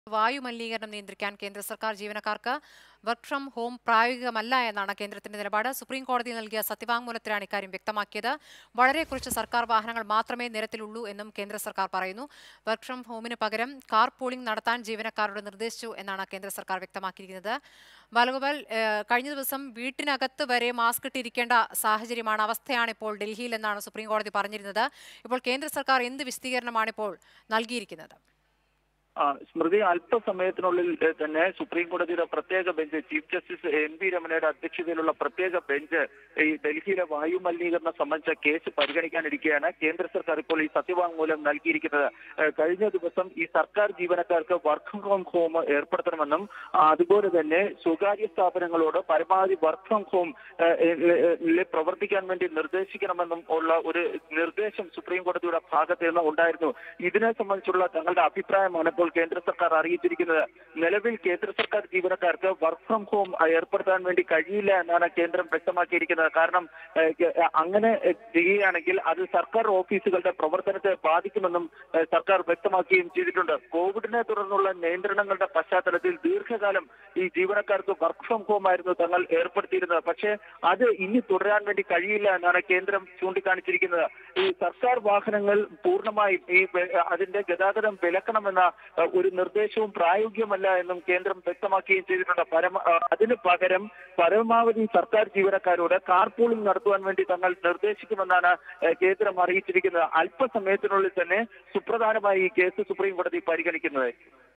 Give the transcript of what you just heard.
വായു മലിനീകരണം നിയന്ത്രിക്കാൻ കേന്ദ്ര സർക്കാർ ജീവനക്കാർക്ക് വർക്ക് ഫ്രം ഹോം പ്രായോഗികമല്ല എന്നാണ് കേന്ദ്രത്തിന്റെ നിലപാട് സുപ്രീം കോടതി നൽകിയ സത്യവാങ്മൂലത്തിലാണ് ഇക്കാര്യം വ്യക്തമാക്കിയത് വളരെ കുറച്ച് സർക്കാർ വാഹനങ്ങൾ മാത്രമേ നിരത്തിലുള്ളൂ എന്നും കേന്ദ്ര സർക്കാർ പറയുന്നു വർക്ക് ഫ്രം ഹോമിന് പകരം കാർ പൂളിംഗ് നടത്താൻ ജീവനക്കാരോട് നിർദ്ദേശിച്ചു എന്നാണ് കേന്ദ്ര സർക്കാർ വ്യക്തമാക്കിയിരിക്കുന്നത് ബാലഗോപാൽ ഏഹ്, കഴിഞ്ഞ ദിവസം വീട്ടിനകത്ത് വരെ മാസ്ക് ഇട്ടിരിക്കേണ്ട സാഹചര്യമാണ് അവസ്ഥയാണ് ഇപ്പോൾ ഡൽഹിയിൽ എന്നാണ് സുപ്രീം കോടതി പറഞ്ഞിരുന്നത് ഇപ്പോൾ കേന്ദ്ര സർക്കാർ എന്ത് വിശദീകരണമാണ് ഇപ്പോൾ നൽകിയിരിക്കുന്നത് ആ, സ്മൃതി അല്പസമയത്തിനുള്ളിൽ ഏ, തന്നെ സുപ്രീം കോടതിയുടെ പ്രത്യേക bench chief justice N V രമണയുടെ അധ്യക്ഷതയിലുള്ള പ്രത്യേക ബെഞ്ച് ഈ ഡൽഹിയിലെ വായു മലിനീകരണം സംബന്ധിച്ച കേസ് പരിഗണിക്കാനിരിക്കെയാണ് കേന്ദ്ര സർക്കാർ ഇപ്പോൾ ഈ സത്യവാങ്മൂലം നൽകിയിരിക്കുന്നത് ഏ, കഴിഞ്ഞ ദിവസം ഈ സർക്കാർ ജീവനക്കാർക്ക് വർക്ക് ഫ്രം ഹോം ഏർപ്പെടുത്തണമെന്നും ആ, അതുപോലെ തന്നെ സ്വകാര്യ സ്ഥാപനങ്ങളോട് പരമാവധി വർക്ക് ഫ്രം ഹോം പ്രവർത്തിക്കാൻ വേണ്ടി നിർദ്ദേശിക്കണമെന്നും ഉള്ള ഒരു നിർദ്ദേശം സുപ്രീം കോടതിയുടെ ഭാഗത്ത് നിന്ന് ഉണ്ടായിരുന്നു ഇതിനെ സംബന്ധിച്ചുള്ള തങ്ങളുടെ അഭിപ്രായമാണ് ഇപ്പോൾ കേന്ദ്ര സർക്കാർ അറിയിച്ചിരിക്കുന്നത് നിലവിൽ കേന്ദ്ര സർക്കാർ ജീവനക്കാർക്ക് വർക്ക് ഫ്രം ഹോം ഏർപ്പെടുത്താൻ വേണ്ടി കഴിയില്ല എന്നാണ് കേന്ദ്രം വ്യക്തമാക്കിയിരിക്കുന്നത് കാരണം ഏഹ്, കെ- അങ്ങനെ ഏഹ്, ചെയ്യുകയാണെങ്കിൽ അത് സർക്കാർ ഓഫീസുകളുടെ പ്രവർത്തനത്തെ ബാധിക്കുമെന്നും ഏഹ്, സർക്കാർ വ്യക്തമാക്കുകയും ചെയ്തിട്ടുണ്ട് കോവിഡിനെ തുടർന്നുള്ള നിയന്ത്രണങ്ങളുടെ പശ്ചാത്തലത്തിൽ ദീർഘകാലം ഈ ജീവനക്കാർക്ക് വർക്ക് ഫ്രം ഹോം ആയിരുന്നു തങ്ങൾ ഏർപ്പെടുത്തിയിരുന്നത് പക്ഷേ അത് ഇനി തുടരാൻ വേണ്ടി കഴിയില്ല എന്നാണ് കേന്ദ്രം ചൂണ്ടിക്കാണിച്ചിരിക്കുന്നത് ഈ സർക്കാർ വാഹനങ്ങൾ പൂർണ്ണമായും ഈ വെ- അതിന്റെ ഗതാഗതം വിലക്കണമെന്ന അഹ്, ഒരു നിർദ്ദേശവും പ്രായോഗികമല്ല എന്നും കേന്ദ്രം വ്യക്തമാക്കുകയും ചെയ്തിട്ടുണ്ട് പരമ അഹ്, അതിന് പകരം പരമാവധി സർക്കാർ ജീവനക്കാരോട് കാർ പൂളിംഗ് നടത്തുവാൻ വേണ്ടി തങ്ങൾ നിർദ്ദേശിക്കുമെന്നാണ് അഹ്, കേന്ദ്രം അറിയിച്ചിരിക്കുന്നത് അല്പസമയത്തിനുള്ളിൽ തന്നെ സുപ്രധാനമായി ഈ കേസ് സുപ്രീം കോടതി പരിഗണിക്കുന്നത്